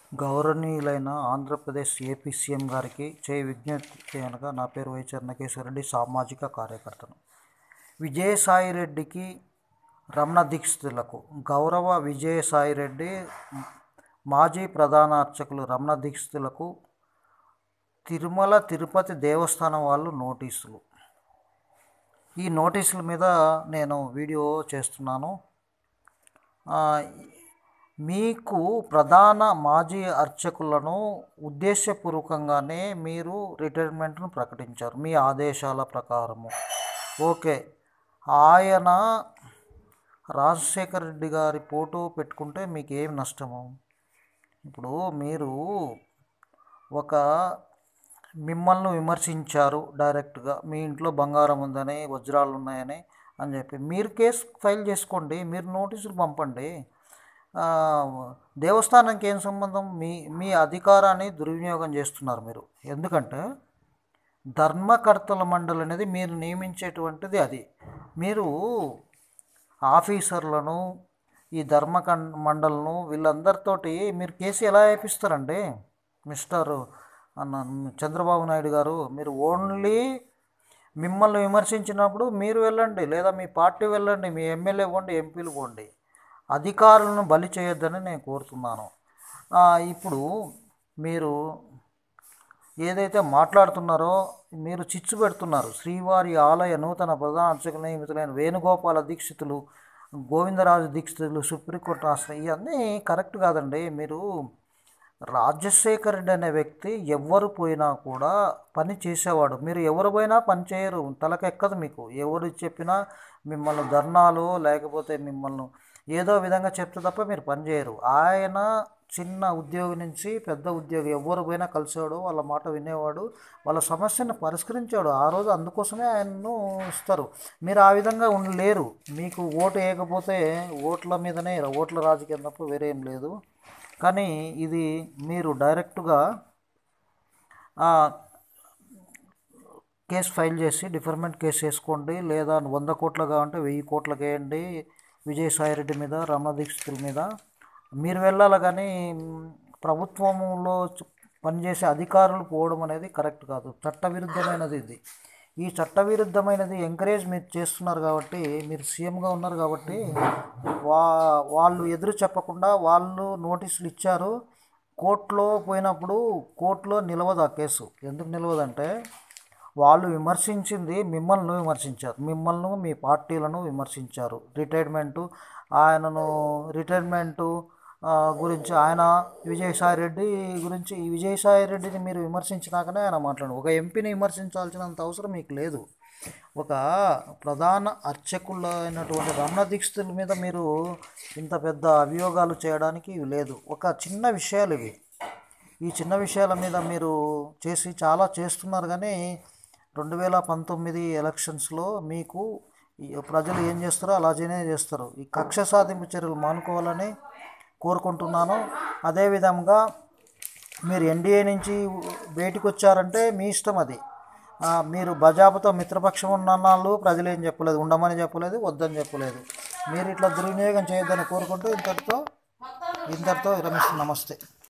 గౌరవనీయులైన Andhra Pradesh AP CM గారికి చేయి విజ్ఞప్తి అనగా నా పేరు వై చెన్నకేశ్వరరెడ్డి సామాజిక కార్యకర్తను విజయసాయిరెడ్డికి రమణ దీక్షితులకు గౌరవ విజయసాయిరెడ్డి మాజీ ప్రధాన అర్చకులు రమణ దీక్షితులకు తిరుమల తిరుపతి దేవస్థానం వాళ్ళు నోటీసులు ఈ నోటీసుల మీద నేను వీడియో చేస్తున్నాను ఆ, మీకు ప్రధాన మాజీ అర్చకులను ఉద్దేశపూర్వకంగానే మీరు రిటైర్మెంట్ను ప్రకటించారు మీ ఆదేశాల ప్రకారము ఓకే ఆయన రాజశేఖర రెడ్డి గారి ఫోటో పెట్టుకుంటే మీకు ఏం నష్టము ఇప్పుడు మీరు ఒక మిమ్మల్ని విమర్శించారు డైరెక్ట్గా మీ ఇంట్లో బంగారం ఉందని వజ్రాలు ఉన్నాయని అని చెప్పి మీరు కేసు ఫైల్ చేసుకోండి మీరు నోటీసులు పంపండి ఆ, దేవస్థానానికి ఏం సంబంధం మీ మీ అధికారాన్ని దుర్వినియోగం చేస్తున్నారు మీరు ఎందుకంటే ధర్మకర్తల మండలి అనేది మీరు నియమించేటువంటిది అది మీరు ఆఫీసర్లను ఈ ధర్మ మండలను వీళ్ళందరితోటి మీరు కేసు ఎలా వేపిస్తారండి మిస్టర్ అన్న చంద్రబాబు నాయుడు గారు మీరు ఓన్లీ మిమ్మల్ని విమర్శించినప్పుడు మీరు వెళ్ళండి లేదా మీ పార్టీ వెళ్ళండి మీ ఎమ్మెల్యే పోండి ఎంపీలు పోండి అధికారులను బలి చేయొద్దని నేను కోరుతున్నాను ఆ, ఇప్పుడు మీరు ఏదైతే మాట్లాడుతున్నారో మీరు చిచ్చు పెడుతున్నారు శ్రీవారి ఆలయ నూతన ప్రధాన అర్చకులు నియమితులైన వేణుగోపాల దీక్షితులు గోవిందరాజు దీక్షితులు సుప్రీంకోర్టు ఆశ్రయం ఇవన్నీ కరెక్ట్ కాదండి మీరు రాజశేఖర్ రెడ్డి అనే వ్యక్తి ఎవరు పోయినా కూడా పని చేసేవాడు మీరు ఎవరు పోయినా పని చేయరు తలకెక్కదు మీకు ఎవరు చెప్పినా మిమ్మల్ని ధర్నాలు లేకపోతే మిమ్మల్ని ఏదో విధంగా చెప్తే తప్ప మీరు పని చేయరు ఆయన చిన్న ఉద్యోగి నుంచి పెద్ద ఉద్యోగి ఎవరు పోయినా కలిసేవాడు వాళ్ళ మాట వినేవాడు వాళ్ళ సమస్యను పరిష్కరించాడు ఆ రోజు అందుకోసమే ఆయన్ను ఇస్తారు మీరు ఆ విధంగా ఉండలేరు మీకు ఓటు వేయకపోతే ఓట్ల మీదనే ఓట్ల రాజకీయం తప్ప వేరే ఏం లేదు కానీ ఇది మీరు డైరెక్ట్గా ఆ, కేసు ఫైల్ చేసి డిఫర్మెంట్ కేసు వేసుకోండి లేదా వంద కోట్ల కావాలంటే వెయ్యి కోట్లకు వేయండి విజయసాయిరెడ్డి మీద రమణ దీక్షితుల మీద మీరు వెళ్ళాలి కానీ మ్, ప్రభుత్వంలో చ- పనిచేసే అధికారులు పోవడం అనేది కరెక్ట్ కాదు చట్టవిరుద్ధమైనది ఇది ఈ చట్టవిరుద్ధమైనది ఎంకరేజ్ మీరు చేస్తున్నారు కాబట్టి మీరు సీఎంగా ఉన్నారు కాబట్టి వా వాళ్ళు ఎదురు చెప్పకుండా వాళ్ళు నోటీసులు ఇచ్చారు కోర్టులో పోయినప్పుడు కోర్టులో నిలవదు ఆ కేసు ఎందుకు నిలవదంటే వాళ్ళు విమర్శించింది మిమ్మల్ని విమర్శించారు మిమ్మల్ని మీ పార్టీలను విమర్శించారు రిటైర్మెంటు ఆయనను రిటైర్మెంటు ఆ, గురించి ఆయన విజయసాయి రెడ్డి గురించి ఈ విజయసాయి రెడ్డిని మీరు విమర్శించినాకనే ఆయన మాట్లాడు ఒక ఎంపీని విమర్శించాల్సినంత అవసరం మీకు లేదు ఒక ప్రధాన అర్చకులైనటువంటి రమణ దీక్షితుల మీద మీరు ఇంత పెద్ద అభియోగాలు చేయడానికి లేదు ఒక చిన్న విషయాలు ఇవి ఈ చిన్న విషయాల మీద మీరు చేసి చాలా చేస్తున్నారు కానీ రెండు వేల పంతొమ్మిది ఎలక్షన్స్లో మీకు ఈ ప్రజలు ఏం చేస్తారో అలాగే చేస్తారు ఈ కక్ష సాధింపు చర్యలు మానుకోవాలని కోరుకుంటున్నాను అదేవిధంగా మీరు ఎన్డీఏ నుంచి బయటికి వచ్చారంటే మీ ఇష్టం అది ఆ, మీరు బజాబుతో మిత్రపక్షం ఉన్నాళ్ళు ప్రజలు ఏం చెప్పలేదు ఉండమని చెప్పలేదు వద్దని చెప్పలేదు మీరు ఇట్లా దుర్వినియోగం చేయొద్దని కోరుకుంటూ ఇంతటితో ఇంతటితో రమేష్ నమస్తే